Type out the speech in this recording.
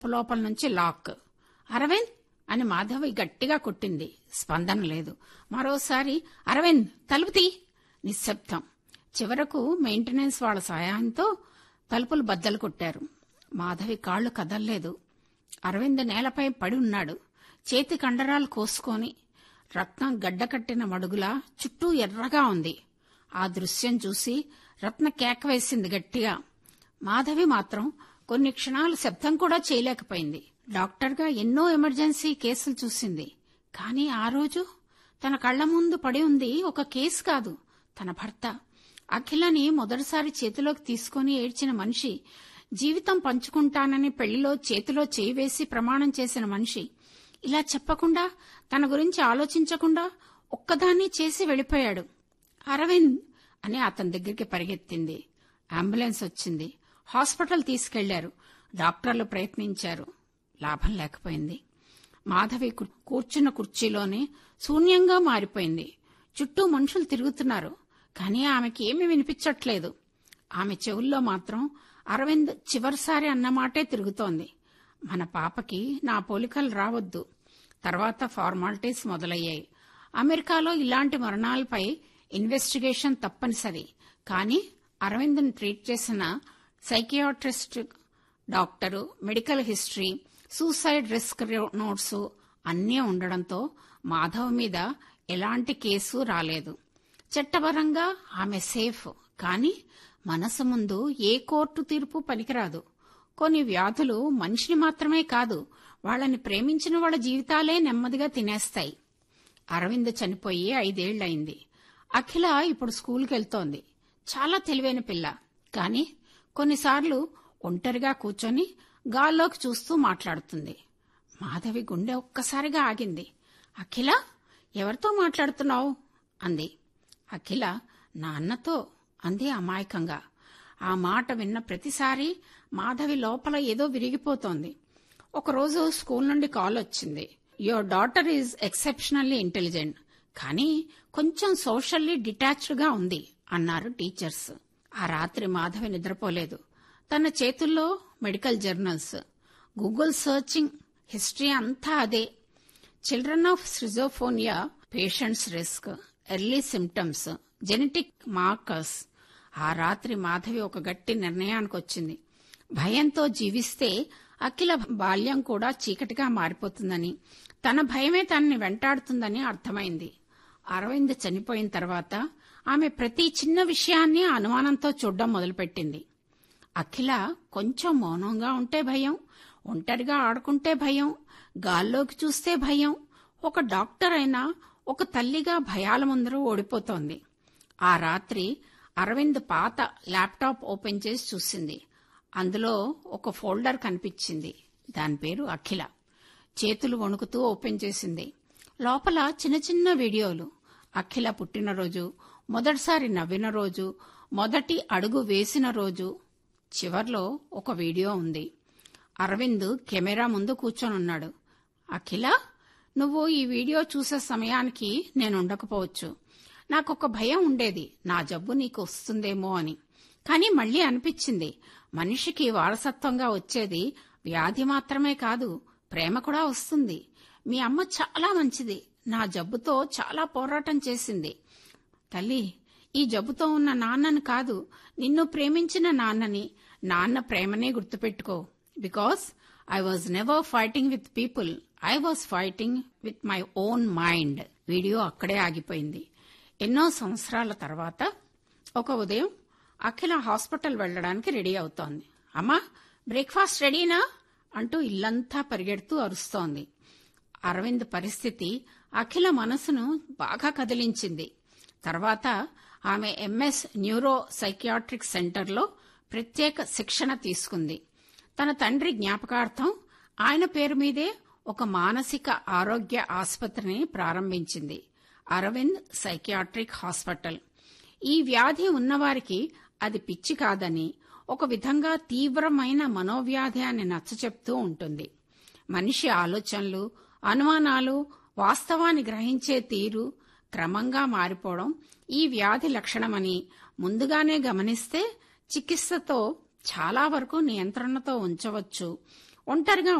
లోపల నుంచి లాక్ అరవింద్ అని మాధవి గట్టిగా కొట్టింది స్పందన లేదు మరోసారి అరవింద్ తలుపు తీ నిశ్శబ్దం చివరకు మెయింటెనెన్స్ వాళ్ళ సహాయంతో తలుపులు బద్దలు కొట్టారు మాధవి కాళ్లు కదల్లేదు అరవింద్ నేలపై పడి ఉన్నాడు చేతి కండరాలు కోసుకొని రత్నం గడ్డకట్టిన మడుగులా చుట్టూ ఎర్రగా ఉంది ఆ దృశ్యం చూసి రత్న కేక వేసింది గట్టిగా మాధవి మాత్రం కొన్ని క్షణాలు శబ్దం కూడా చేయలేకపోయింది డాక్టర్గా ఎన్నో ఎమర్జెన్సీ కేసులు చూసింది కానీ ఆ రోజు తన కళ్ల ముందు పడి ఉంది ఒక కేసు కాదు తన భర్త అఖిలని మొదటిసారి చేతిలోకి తీసుకుని ఏడ్చిన మనిషి జీవితం పంచుకుంటానని పెళ్లిలో చేతిలో చేయి వేసి ప్రమాణం చేసిన మనిషి ఇలా చెప్పకుండా తన గురించి ఆలోచించకుండా ఒక్కదాన్ని చేసి వెళ్ళిపోయాడు అరవింద్ అని అతని దగ్గరికి పరిగెత్తింది అంబులెన్స్ వచ్చింది హాస్పిటల్ తీసుకెళ్లారు డాక్టర్లు ప్రయత్నించారు లాభం లేకపోయింది మాధవి కు- కూర్చున్న కుర్చీలోనే శూన్యంగా మారిపోయింది చుట్టూ మనుషులు తిరుగుతున్నారు కానీ ఆమెకి ఏమీ వినిపించట్లేదు ఆమె చెవుల్లో మాత్రం అరవింద్ చివరిసారి అన్నమాటే తిరుగుతోంది మన పాపకి నా పోలికలు రావద్దు తర్వాత ఫార్మాలిటీస్ మొదలయ్యాయి అమెరికాలో ఇలాంటి మరణాలపై ఇన్వెస్టిగేషన్ తప్పనిసరి కానీ అరవింద్ని ట్రీట్ చేసిన psychiatrist doctor medical history suicide risk notes అన్నీ ఉండడంతో మాధవ్ మీద ఎలాంటి కేసు రాలేదు చట్టపరంగా ఆమె సేఫ్ కానీ మనసు ముందు ఏ కోర్టు తీర్పు పనికిరాదు కొన్ని వ్యాధులు మనిషిని మాత్రమే కాదు వాళ్ళని ప్రేమించిన వాళ్ళ జీవితాలే నెమ్మదిగా తినేస్తాయి అరవింద్ చనిపోయి ఐదేళ్లయింది అఖిల ఇప్పుడు స్కూల్కి వెళ్తోంది చాలా తెలివైన పిల్ల కానీ కొన్నిసార్లు ఒంటరిగా కూర్చొని గాల్లోకి చూస్తూ మాట్లాడుతుంది మాధవి గుండె ఒక్కసారిగా ఆగింది అఖిల ఎవరితో మాట్లాడుతున్నావు అంది అఖిల నాన్నతో అంది అమాయకంగా ఆ మాట విన్న ప్రతిసారి మాధవి లోపల ఏదో విరిగిపోతోంది ఒకరోజు స్కూల్ నుండి కాల్ వచ్చింది your daughter is exceptionally intelligent కానీ కొంచెం సోషల్లీ డిటాచ్డ్ గా ఉంది అన్నారు టీచర్స్ ఆ రాత్రి మాధవి నిద్రపోలేదు తన చేతుల్లో medical journals Google searching history అంతా అదే children of schizophrenia patients risk early symptoms genetic markers ఆ రాత్రి మాధవి ఒక గట్టి నిర్ణయానికి వచ్చింది భయంతో జీవిస్తే అఖిల బాల్యం కూడా చీకటిగా మారిపోతుందని తన భయమే తనని వెంటాడుతుందని అర్థమైంది అరవింద్ చనిపోయిన తర్వాత ఆమె ప్రతి చిన్న విషయాన్ని అనుమానంతో చూడడం మొదలుపెట్టింది అఖిల కొంచెం మౌనంగా ఉంటే భయం ఒంటరిగా ఆడుకుంటే భయం గాల్లోకి చూస్తే భయం ఒక డాక్టర్ అయినా ఒక తల్లిగా భయాల ముందర ఓడిపోతోంది ఆ రాత్రి అరవింద్ పాత ల్యాప్టాప్ ఓపెన్ చేసి చూసింది అందులో ఒక ఫోల్డర్ కనిపించింది దాని పేరు అఖిల చేతులు వణుకుతూ ఓపెన్ చేసింది లోపల చిన్న చిన్న వీడియోలు అఖిల పుట్టినరోజు మొదటిసారి నవ్విన రోజు మొదటి అడుగు వేసిన రోజు చివర్లో ఒక వీడియో ఉంది అరవింద్ కెమెరా ముందు కూర్చొనున్నాడు అఖిల నువ్వు ఈ వీడియో చూసే సమయానికి నేను ఉండకపోవచ్చు నాకొక భయం ఉండేది నా జబ్బు నీకు వస్తుందేమో అని కానీ మళ్ళీ అనిపించింది మనిషికి వారసత్వంగా వచ్చేది వ్యాధి మాత్రమే కాదు ప్రేమ కూడా వస్తుంది మీ అమ్మ చాలా మంచిది నా జబ్బుతో చాలా పోరాటం చేసింది తల్లి ఈ జబ్బుతో ఉన్న నాన్నను కాదు నిన్ను ప్రేమించిన నాన్నని నాన్న ప్రేమనే గుర్తుపెట్టుకో because I was never fighting with people I was fighting with my own mind video అక్కడే ఆగిపోయింది ఎన్నో సంవత్సరాల తర్వాత ఒక ఉదయం అఖిల హాస్పిటల్ వెళ్ళడానికి రెడీ అవుతోంది అమ్మా బ్రేక్ఫాస్ట్ రెడీనా అంటూ ఇల్లంతా పరిగెడుతూ అరుస్తోంది అరవింద్ పరిస్థితి అఖిల మనసును బాగా కదిలించింది తర్వాత ఆమె ఎంఎస్ న్యూరో సైకియాట్రిక్ సెంటర్లో ప్రత్యేక శిక్షణ తీసుకుంది తన తండ్రి జ్ఞాపకార్థం ఆయన పేరు మీదే ఒక మానసిక ఆరోగ్య ఆసుపత్రిని ప్రారంభించింది అరవింద్ సైకియాట్రిక్ హాస్పిటల్ ఈ వ్యాధి ఉన్నవారికి అది పిచ్చి కాదని ఒక విధంగా తీవ్రమైన మనోవ్యాధి అని నచ్చచెప్తూ ఉంటుంది మనిషి ఆలోచనలు అనుమానాలు వాస్తవాన్ని గ్రహించే తీరు క్రమంగా మారిపోవడం ఈ వ్యాధి లక్షణమని ముందుగానే గమనిస్తే చికిత్సతో చాలా వరకు నియంత్రణతో ఉంచవచ్చు ఒంటరిగా